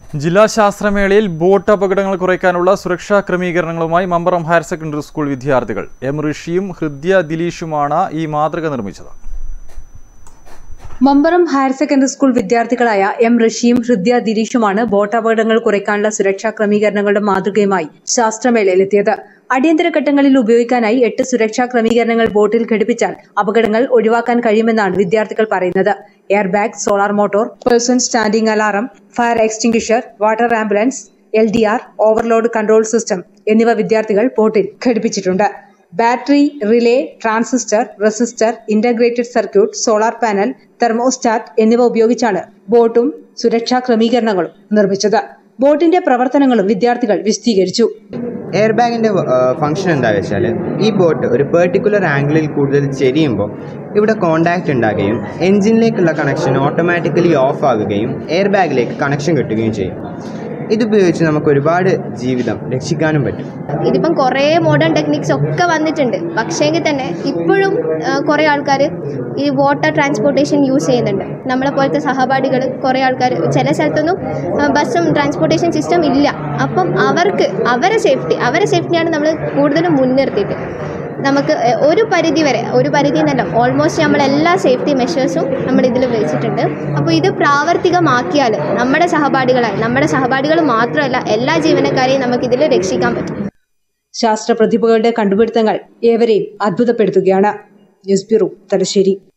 ജില്ലാ ശാസ്ത്രമേളയിൽ ബോട്ട് അപകടങ്ങൾ കുറയ്ക്കാനുള്ള സുരക്ഷാ ക്രമീകരണങ്ങളുമായി മമ്പറം ഹയർ സെക്കൻഡറി സ്കൂൾ വിദ്യാർത്ഥികൾ എം ഋഷിയും ഹൃദ്യ ദിലീഷുമാണ് ഈ മാതൃക നിർമ്മിച്ചത് മമ്പറം ഹയർ സെക്കൻഡറി സ്കൂൾ വിദ്യാർത്ഥികളായ എം ഋഷിയും ഹൃദ്യ ദിലീഷുമാണ് ബോട്ട് അപകടങ്ങൾ കുറയ്ക്കാനുള്ള സുരക്ഷാ ക്രമീകരണങ്ങളുടെ മാതൃകയുമായി ശാസ്ത്രമേളയിലെത്തിയത് അടിയന്തര ഘട്ടങ്ങളിൽ ഉപയോഗിക്കാനായി എട്ട് സുരക്ഷാ ക്രമീകരണങ്ങൾ ബോട്ടിൽ ഘടിപ്പിച്ചാൽ അപകടങ്ങൾ ഒഴിവാക്കാൻ കഴിയുമെന്നാണ് വിദ്യാർത്ഥികൾ പറയുന്നത് air bag solar motor person standing alarm fire extinguisher water ambulance L D R overload control system എന്നിവ വിദ്യാർത്ഥികൾ ബോട്ടിൽ ഘടിപ്പിച്ചിട്ടുണ്ട് battery relay transistor resistor integrated circuit solar panel thermostat എന്നിവ ഉപയോഗിച്ചാണ് ബോട്ടും സുരക്ഷാ ക്രമീകരണങ്ങളും നിർമ്മിച്ചത് ബോട്ടിന്റെ പ്രവർത്തനങ്ങളും വിദ്യാർത്ഥികൾ വിശദീകരിച്ചു എയർ ബാഗിൻ്റെ ഫംഗ്ഷൻ എന്താ വെച്ചാൽ ഈ ബോട്ട് ഒരു പെർട്ടിക്കുലർ ആംഗിളിൽ കൂടുതൽ ചെരിയുമ്പോൾ ഇവിടെ കോണ്ടാക്റ്റ് ഉണ്ടാകുകയും എൻജിനിലേക്കുള്ള കണക്ഷൻ ഓട്ടോമാറ്റിക്കലി ഓഫ് ആകുകയും എയർ ബാഗിലേക്ക് കണക്ഷൻ കിട്ടുകയും ചെയ്യും ഇതുപയോഗിച്ച് നമുക്ക് ഒരുപാട് ജീവിതം രക്ഷിക്കാനും പറ്റും ഇതിപ്പം കുറേ മോഡേൺ ടെക്നിക്സ് ഒക്കെ വന്നിട്ടുണ്ട് പക്ഷേങ്കിൽ തന്നെ ഇപ്പോഴും കുറേ ആൾക്കാർ ഈ വാട്ടർ ട്രാൻസ്പോർട്ടേഷൻ യൂസ് ചെയ്യുന്നുണ്ട് നമ്മളെ പോലത്തെ സഹപാഠികൾ കുറേ ആൾക്കാർ ചില സ്ഥലത്തൊന്നും ആ, ബസ്സും ട്രാൻസ്പോർട്ടേഷൻ സിസ്റ്റം ഇല്ല അപ്പം അവർക്ക് അവരെ സേഫ്റ്റി അവരെ സേഫ്റ്റിയാണ് നമ്മൾ കൂടുതലും മുൻനിർത്തിയിട്ട് നമുക്ക് എ, ഒരു പരിധി വരെ ഒരു പരിധി എന്നല്ല ഓൾമോസ്റ്റ് നമ്മൾ എല്ലാ സേഫ്റ്റി മെഷേഴ്സും നമ്മൾ ഇതിൽ വെച്ചിട്ടുണ്ട് അപ്പോൾ ഇത് പ്രാവർത്തികമാക്കിയാൽ നമ്മുടെ സഹപാഠികളായി നമ്മുടെ സഹപാഠികൾ മാത്രമല്ല എല്ലാ ജീവനക്കാരെയും നമുക്കിതിൽ രക്ഷിക്കാൻ പറ്റും ശാസ്ത്ര പ്രതിഭകളുടെ കണ്ടുപിടുത്തങ്ങൾ ഏവരെയും അത്ഭുതപ്പെടുത്തുകയാണ് ന്യൂസ് ബ്യൂറോ തലശ്ശേരി